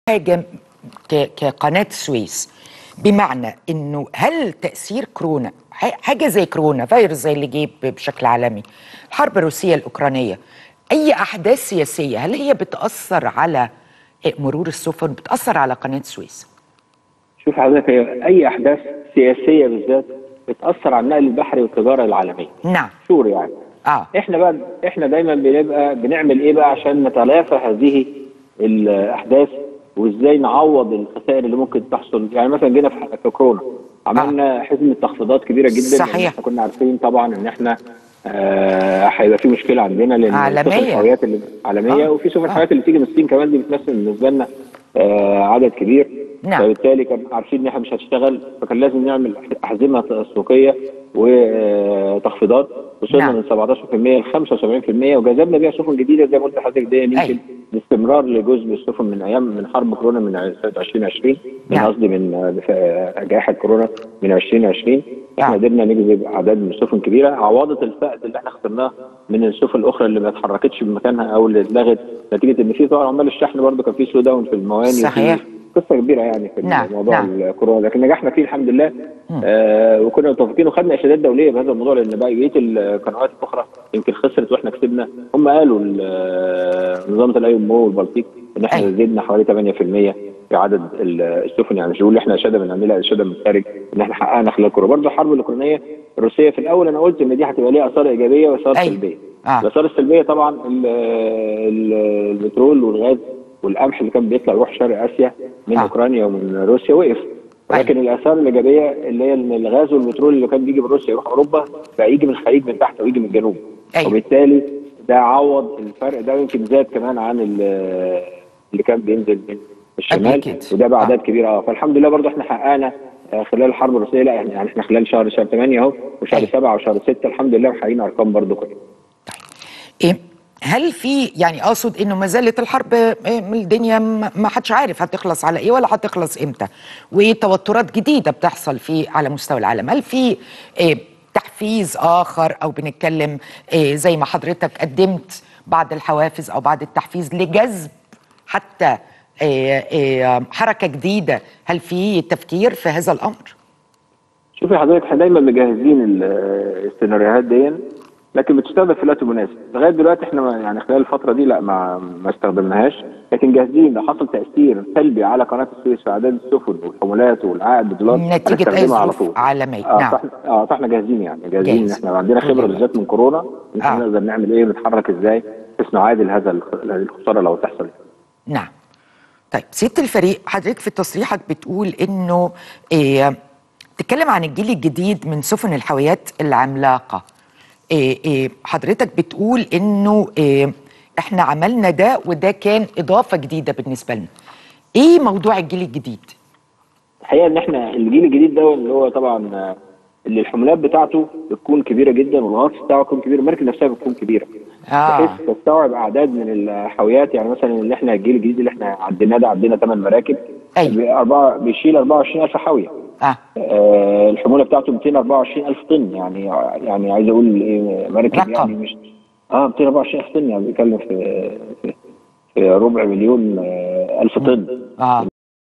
حاجه ك- كقناه السويس بمعنى انه هل تاثير كورونا ح- حاجه زي كورونا فيروس زي اللي جه ب- بشكل عالمي الحرب الروسيه الاوكرانيه اي احداث سياسيه هل هي بتاثر على مرور السفن بتاثر على قناه السويس شوف حضرتك هي اي احداث سياسيه بالذات بتاثر على النقل البحري والتجاره العالميه نعم شور يعني اه احنا بقى احنا دايما بنبقى بنعمل ايه بقى عشان نتلافى هذه الاحداث وازاي نعوض الخسائر اللي ممكن تحصل يعني مثلا جينا في في كورونا عملنا حزمه تخفيضات كبيره جدا صحيح. لأن احنا كنا عارفين طبعا ان احنا آه، هيبقى في مشكله عندنا لان عالمية. سفن الحاويات اللي عالميه آه. وفي سفن آه. الحاويات اللي بتيجي من الصين كمان دي بتمثل بالنسبه لنا آه، عدد كبير نعم. فبالتالي كان عارفين ان احنا مش هتشتغل فكان لازم نعمل احزمه تسويقيه وتخفيضات وصلنا نعم. من 17% ل 75% وجذبنا بيها سفن جديده زي ما قلت لحضرتك دي يمكن أيوة. باستمرار لجزء من السفن من ايام من حرب كورونا من سنه 2020 من نعم. قصدي من آه، جائحه كورونا من 2020 احنا نعم. قدرنا نجذب اعداد من السفن كبيره عوضت الفقد اللي احنا خسرناه من السفن الاخرى اللي ما اتحركتش من مكانها او اللي اتلغت نتيجه ان في طبعا عمال الشحن برضه كان في سلو داون في المواني وفي صحيح. قصه كبيره يعني في نعم، موضوع نعم. الكورونا لكن نجحنا فيه الحمد لله آه وكنا متفقين وخدنا اشادات دوليه بهذا الموضوع لان بقيه القنوات الاخرى يمكن خسرت واحنا كسبنا هم قالوا ال- آه، منظمه الاي ام او والبلطيق ان احنا أيوة. زدنا حوالي 8% في عدد ال- السفن يعني مش بقول احنا اشاده بنعملها اشاده من الخارج ان احنا حققنا خلال الكورونا برضه الحرب الاوكرانيه الروسيه في الاول انا قلت ان دي هتبقى ليها اثار ايجابيه واثار أيوة. سلبيه آه. الاثار السلبيه طبعا ال- ال- البترول والغاز والقمح اللي كان بيطلع يروح شرق اسيا من آه. اوكرانيا ومن روسيا وقف ولكن الاثار الايجابيه اللي هي ان الغاز والبترول اللي كان بيجي من روسيا يروح اوروبا بقى يجي من الخليج من تحت ويجي من الجنوب أيوة. وبالتالي ده عوض الفرق ده ويمكن زاد كمان عن ال- اللي كان بينزل من الشمال أكيد. وده باعداد آه. كبيره اه فالحمد لله برضه احنا حققنا آه، خلال الحرب الروسيه لا يعني يعني احنا خلال شهر شهر 8 اهو وشهر أيوة. 7 وشهر 6 الحمد لله محققين ارقام برضه كويسه إيه هل في يعني اقصد انه ما زالت الحرب إيه، الدنيا ما ما حدش عارف هتخلص على ايه ولا هتخلص امتى وتوترات جديده بتحصل في على مستوى العالم هل في إيه تحفيز اخر او بنتكلم إيه زي ما حضرتك قدمت بعض الحوافز او بعض التحفيز لجذب حتى إيه إيه حركه جديده هل في تفكير في هذا الامر شوفي حضرتك احنا دايما مجهزين ال- السيناريوهات دي لكن بتستخدم في الوقت المناسب لغايه دلوقتي احنا ما- يعني خلال الفتره دي لا ما ما استخدمناهاش لكن جاهزين لو حصل تاثير سلبي على قناه السويس في اعداد السفن والحمولات والعائد بالدولار نتيجة أي هنستخدمها على ظروف طول. عالمية، اه نعم. فاحنا اه فاحنا جاهزين يعني جاهزين جاهز. احنا عندنا خبره الحمد لله. بالذات من كورونا ان احنا آه. نقدر نعمل ايه ونتحرك ازاي بحيث نعادل هذا الخ- هذه الخساره لو تحصل نعم طيب سياده الفريق حضرتك في تصريحك بتقول انه إيه تتكلم عن الجيل الجديد من سفن الحاويات العملاقه إيه إيه حضرتك بتقول انه إيه احنا عملنا ده وده كان اضافه جديده بالنسبه لنا ايه موضوع الجيل الجديد الحقيقه ان احنا الجيل الجديد ده اللي هو طبعا آه، اللي الحملات بتاعته بتكون كبيره جدا والغطس بتاعه بيكون كبير المركب نفسها بتكون كبيره آه. بحيث تستوعب اعداد من الحاويات يعني مثلا اللي احنا الجيل الجديد اللي احنا عديناه ده عدينا ثمان مراكب أيوة. أربعة بيشيل 24000 حاويه اه آه الحموله بتاعته 224000 طن يعني يعني عايز اقول ايه مركب رقم. يعني مش اه 224000 طن يعني بيتكلم في في, في ربع مليون آه الف طن آه.